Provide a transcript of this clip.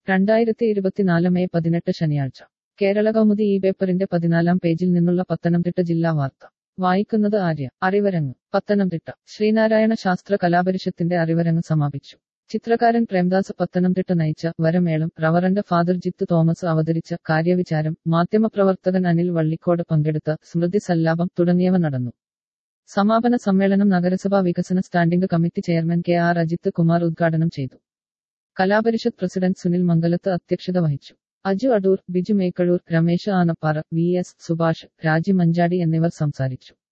രണ്ടായിരത്തി ഇരുപത്തിനാല് മെയ് പതിനെട്ട് ശനിയാഴ്ച കേരള കൗമുദി ഈ പേപ്പറിന്റെ പതിനാലാം പേജിൽ നിന്നുള്ള പത്തനംതിട്ട ജില്ലാ വാർത്ത വായിക്കുന്നത് ആര്യ അറിവരങ്ങ് പത്തനംതിട്ട ശ്രീനാരായണ ശാസ്ത്ര കലാപരിഷത്തിന്റെ അറിവരങ്ങ് സമാപിച്ചു ചിത്രകാരൻ പ്രേംദാസ് പത്തനംതിട്ട നയിച്ച വരമേളം റവറന്റ് ഫാദർ ജിത്ത് തോമസ് അവതരിച്ച കാര്യവിചാരം മാധ്യമപ്രവർത്തകൻ അനിൽ വള്ളിക്കോട് പങ്കെടുത്ത സ്മൃതി സല്ലാപം തുടങ്ങിയവ നടന്നു സമാപന സമ്മേളനം നഗരസഭാ വികസന standing committee chairman K R Ajith Kumar ഉദ്ഘാടനം ചെയ്തു കലാപരിഷത്ത് പ്രസിഡന്റ് സുനിൽ മംഗലത്ത് അധ്യക്ഷത വഹിച്ചു അജു അടൂർ ബിജു മേക്കഴൂർ രമേശ് ആനപ്പാറ വി എസ് സുഭാഷ് രാജി മഞ്ചാടി എന്നിവർ സംസാരിച്ചു